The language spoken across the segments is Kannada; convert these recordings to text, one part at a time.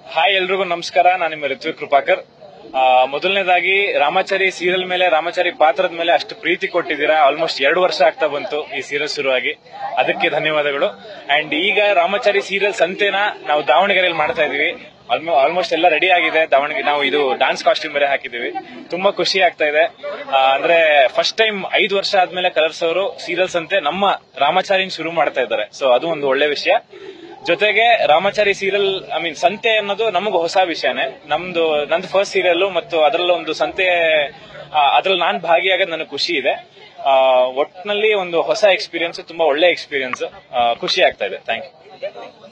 ಹಾಯ್ ಎಲ್ರಿಗೂ ನಮಸ್ಕಾರ ನಾನು ನಿಮ್ಮ ಋತ್ವಿಕ್ ಕೃಪಾಕರ್ ಆ, ಮೊದಲನೇದಾಗಿ ರಾಮಾಚಾರಿ ಸೀರಿಯಲ್ ಮೇಲೆ ರಾಮಾಚಾರಿ ಪಾತ್ರದ ಮೇಲೆ ಅಷ್ಟು ಪ್ರೀತಿ ಕೊಟ್ಟಿದ್ದೀರಾ ಆಲ್ಮೋಸ್ಟ್ ಎರಡು ವರ್ಷ ಆಗ್ತಾ ಬಂತು ಈ ಸೀರಿಯಲ್ ಶುರುವಾಗಿ ಅದಕ್ಕೆ ಧನ್ಯವಾದಗಳು ಅಂಡ್ ಈಗ ರಾಮಾಚಾರಿ ಸೀರಿಯಲ್ ಸಂತೆನ ನಾವು ದಾವಣಗೆರೆಯಲ್ಲಿ ಮಾಡ್ತಾ ಇದೀವಿ ಆಲ್ಮೋಸ್ಟ್ ಎಲ್ಲ ರೆಡಿ ಆಗಿದೆ ದಾವಣಗೆರೆ ನಾವು ಇದು ಡಾನ್ಸ್ ಕಾಸ್ಟ್ಯೂಮ್ ಬೇರೆ ಹಾಕಿದೀವಿ ತುಂಬಾ ಖುಷಿ ಆಗ್ತಾ ಇದೆ ಆ, ಅಂದ್ರೆ ಫಸ್ಟ್ ಟೈಮ್ ಐದು ವರ್ಷ ಆದ್ಮೇಲೆ ಕಲರ್ಸ್ ಅವರು ಸೀರಿಯಲ್ಸ್ ಅಂತೆ ನಮ್ಮ ರಾಮಾಚಾರಿನ ಶುರು ಮಾಡ್ತಾ ಇದ್ದಾರೆ ಸೊ ಅದು ಒಂದು ಒಳ್ಳೆ ವಿಷಯ ಜೊತೆಗೆ ರಾಮಾಚಾರಿ ಸೀರಿಯಲ್ ಐ ಮೀನ್ ಸಂತೆ ಅನ್ನೋದು ನಮಗೂ ಹೊಸ ವಿಷಯನೇ ನಮ್ದು ನಂದು ಫಸ್ಟ್ ಸೀರಿಯಲ್ ಮತ್ತು ಅದರಲ್ಲಿ ಒಂದು ಸಂತೆ ಆ, ಅದ್ರಲ್ಲಿ ನಾನು ಭಾಗಿಯಾಗೋದು ನನಗೆ ಖುಷಿ ಇದೆ ಆ, ಒಟ್ನಲ್ಲಿ ಒಂದು ಹೊಸ ಎಕ್ಸ್ಪೀರಿಯನ್ಸ್ ತುಂಬಾ ಒಳ್ಳೆ ಎಕ್ಸ್ಪೀರಿಯನ್ಸ್ ಖುಷಿ ಆಗ್ತಾ ಇದೆ ಥ್ಯಾಂಕ್ ಯು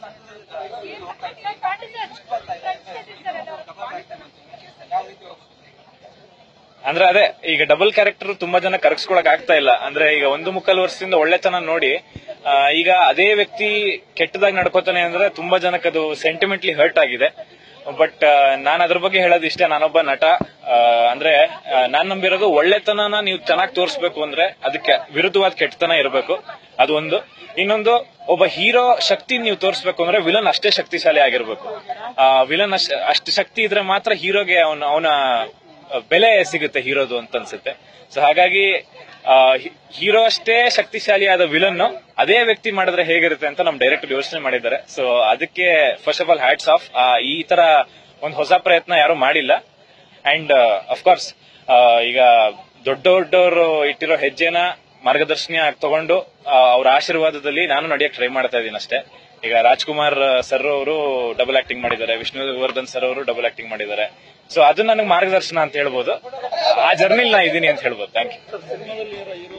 ಅಂದ್ರೆ ಅದೇ ಈಗ ಡಬಲ್ ಕ್ಯಾರೆಕ್ಟರ್ ತುಂಬಾ ಜನ ಕರಗಿಸ್ಕೊಳಕ್ ಆಗ್ತಾ ಇಲ್ಲ ಅಂದ್ರೆ ಈಗ ಒಂದು ಮುಕ್ಕಾಲು ವರ್ಷದಿಂದ ಒಳ್ಳೆತನ ನೋಡಿ ಆ, ಈಗ ಅದೇ ವ್ಯಕ್ತಿ ಕೆಟ್ಟದಾಗಿ ನಡ್ಕೋತಾನೆ ಅಂದ್ರೆ ತುಂಬಾ ಜನಕ್ಕೆ ಅದು ಸೆಂಟಿಮೆಂಟ್ಲಿ ಹರ್ಟ್ ಆಗಿದೆ ಬಟ್ ನಾನು ಅದ್ರ ಬಗ್ಗೆ ಹೇಳೋದು ಇಷ್ಟೇ ನಾನೊಬ್ಬ ನಟ ಆ, ಅಂದ್ರೆ ನಾನ್ ನಂಬಿರೋದು ಒಳ್ಳೆತನನ ನೀವು ಚೆನ್ನಾಗಿ ತೋರಿಸ್ಬೇಕು ಅಂದ್ರೆ ಅದಕ್ಕೆ ವಿರುದ್ಧವಾದ ಕೆಟ್ಟತನ ಇರಬೇಕು ಅದು ಒಂದು ಇನ್ನೊಂದು ಒಬ್ಬ ಹೀರೋ ಶಕ್ತಿ ನೀವು ತೋರಿಸ್ಬೇಕು ಅಂದ್ರೆ ವಿಲನ್ ಅಷ್ಟೇ ಶಕ್ತಿಶಾಲಿ ಆಗಿರ್ಬೇಕು ವಿಲನ್ ಅಷ್ಟು ಶಕ್ತಿ ಇದ್ರೆ ಮಾತ್ರ ಹೀರೋಗೆ ಅವನ ಅವನ ಬೆಲೆ ಸಿಗುತ್ತೆ ಹೀರೋದು ಅಂತ ಅನ್ಸುತ್ತೆ ಸೊ ಹಾಗಾಗಿ ಹೀರೋ ಅಷ್ಟೇ ಶಕ್ತಿಶಾಲಿಯಾದ ವಿಲನ್ ಅದೇ ವ್ಯಕ್ತಿ ಮಾಡಿದ್ರೆ ಹೇಗಿರುತ್ತೆ ಅಂತ ನಮ್ ಡೈರೆಕ್ಟರ್ ಯೋಚನೆ ಮಾಡಿದ್ದಾರೆ ಸೊ ಅದಕ್ಕೆ first of all hats off ಈ ತರ ಒಂದು ಹೊಸ ಪ್ರಯತ್ನ ಯಾರು ಮಾಡಿಲ್ಲ ಅಂಡ್ ಅಫ್ಕೋರ್ಸ್ ಈಗ ದೊಡ್ಡ ದೊಡ್ಡವರು ಇಟ್ಟಿರೋ ಹೆಜ್ಜೆನ ಮಾರ್ಗದರ್ಶನ ತಗೊಂಡು ಆ, ಅವ್ರ ಆಶೀರ್ವಾದದಲ್ಲಿ ನಾನು ನಡೆಯಕ್ ಟ್ರೈ ಮಾಡ್ತಾ ಇದ್ದೀನಿ ಅಷ್ಟೇ ಈಗ ರಾಜ್ಕುಮಾರ್ ಸರ್ ಅವರು ಡಬಲ್ ಆಕ್ಟಿಂಗ್ ಮಾಡಿದ್ದಾರೆ ವಿಷ್ಣುವರ್ಧನ್ ಸರ್ ಅವರು ಡಬಲ್ ಆಕ್ಟಿಂಗ್ ಮಾಡಿದ್ದಾರೆ ಸೊ ಅದು ನನಗೆ ಮಾರ್ಗದರ್ಶನ ಅಂತ ಹೇಳ್ಬೋದು ಆ ಜರ್ನಿಲ್ ನಾ ಇದೀನಿ ಅಂತ ಹೇಳ್ಬೋದು ಥ್ಯಾಂಕ್ ಯು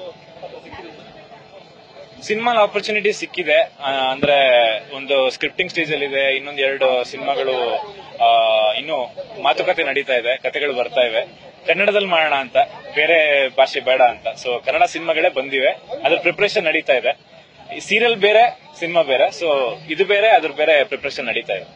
ಸಿನಿಮಾಲ್ ಆಪರ್ಚುನಿಟಿ ಸಿಕ್ಕಿದೆ ಆ, ಅಂದ್ರೆ ಒಂದು ಸ್ಕ್ರಿಪ್ಟಿಂಗ್ ಸ್ಟೇಜ್ ಅಲ್ಲಿ ಇದೆ ಇನ್ನೊಂದ್ ಎರಡು ಸಿನಿಮಾಗಳು ಆ, ಇನ್ನು ಮಾತುಕತೆ ನಡೀತಾ ಇದೆ ಕತೆಗಳು ಬರ್ತಾ ಇವೆ ಕನ್ನಡದಲ್ಲಿ ಮಾಡೋಣ ಅಂತ ಬೇರೆ ಭಾಷೆ ಬೇಡ ಅಂತ ಸೊ ಕನ್ನಡ ಸಿನಿಮಾಗಳೇ ಬಂದಿವೆ ಅದ್ರ ಪ್ರಿಪರೇಷನ್ ನಡೀತಾ ಇದೆ ಸೀರಿಯಲ್ ಬೇರೆ ಸಿನಿಮಾ ಬೇರೆ ಸೊ ಇದು ಬೇರೆ ಅದ್ರ ಬೇರೆ ಪ್ರಿಪರೇಷನ್ ನಡೀತಾ ಇದೆ